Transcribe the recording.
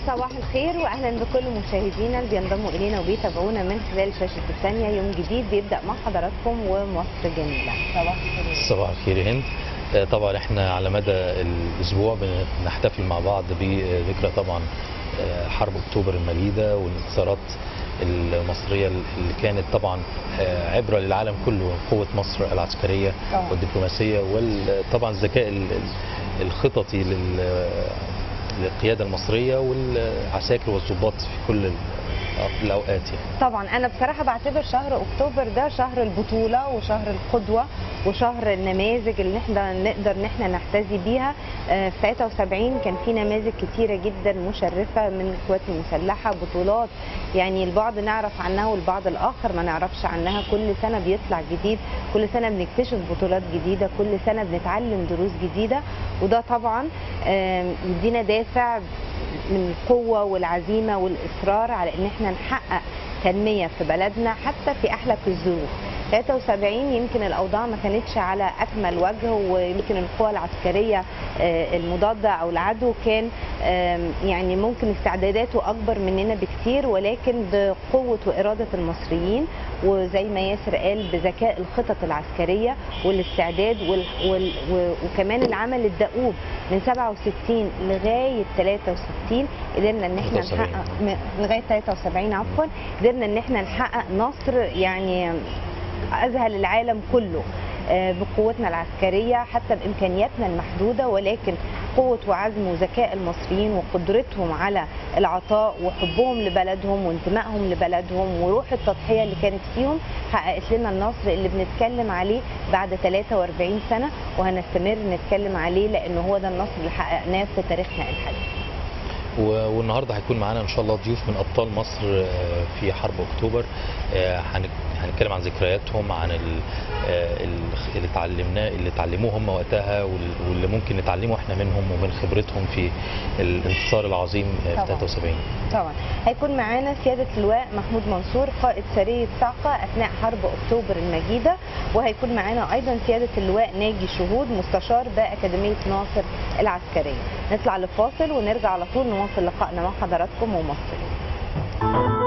صباح الخير واهلا بكل مشاهدينا اللي بينضموا الينا وبيتابعونا من خلال شاشه الثانيه يوم جديد بيبدا مع حضراتكم ومصر جميله صباح الخير صباح الخير يا هند آه، طبعا احنا على مدى الاسبوع بنحتفل مع بعض بذكرى طبعا آه، حرب اكتوبر المجيده والانتصارات المصريه اللي كانت طبعا آه، عبره للعالم كله قوه مصر العسكريه طبعاً. والدبلوماسيه وطبعا الذكاء ال- ال- الخططي لل- للقياده المصريه والعساكر والضباط في كل ال- الاوقات يعني طبعا انا بصراحه بعتبر شهر اكتوبر ده شهر البطوله وشهر القدوه وشهر النماذج اللي احنا نقدر ان احنا نحتذي بيها آه، في 73 كان في نماذج كتيره جدا مشرفه من القوات المسلحه بطولات يعني البعض نعرف عنها والبعض الاخر ما نعرفش عنها كل سنه بيطلع جديد كل سنه بنكتشف بطولات جديده كل سنه بنتعلم دروس جديده وده طبعا آم، يدينا دافع من القوة والعزيمة والإصرار على إن احنا نحقق تنمية في بلدنا حتى في أحلك الظروف 73 يمكن الأوضاع ما كانتش على أكمل وجه ويمكن القوى العسكرية آه، المضادة أو العدو كان آم، يعني ممكن استعداداته أكبر مننا بكتير ولكن بقوة وإرادة المصريين وزي ما ياسر قال بذكاء الخطط العسكرية والاستعداد وال... وال... و- وكمان العمل الدؤوب من 67 لغاية 63 قدرنا ان احنا 73. نحقق م- لغاية 73 عفوا قدرنا ان احنا نحقق نصر يعني اذهل العالم كله آه، بقوتنا العسكرية حتى بإمكانياتنا المحدودة ولكن قوة وعزم وذكاء المصريين وقدرتهم على العطاء وحبهم لبلدهم وانتمائهم لبلدهم وروح التضحية اللي كانت فيهم حققت لنا النصر اللي بنتكلم عليه بعد 43 سنة وهنستمر نتكلم عليه لأنه هو ده النصر اللي حققناه في تاريخنا الحديث و- والنهارده هيكون معانا ان شاء الله ضيوف من ابطال مصر آه، في حرب اكتوبر آه، هنك- هنتكلم عن ذكرياتهم عن ال- آه، ال- اللي اتعلمناه اللي اتعلموه هم وقتها وال- واللي ممكن نتعلمه احنا منهم ومن خبرتهم في الانتصار العظيم آه، طبعاً. في 73 طبعا هيكون معانا سيادة اللواء محمود منصور قائد سرية صعقة أثناء حرب أكتوبر المجيدة وهيكون معانا أيضا سيادة اللواء ناجي شهود مستشار بأكاديمية ناصر العسكرية نطلع لفاصل ونرجع على طول نواصل لقائنا مع حضراتكم ومصر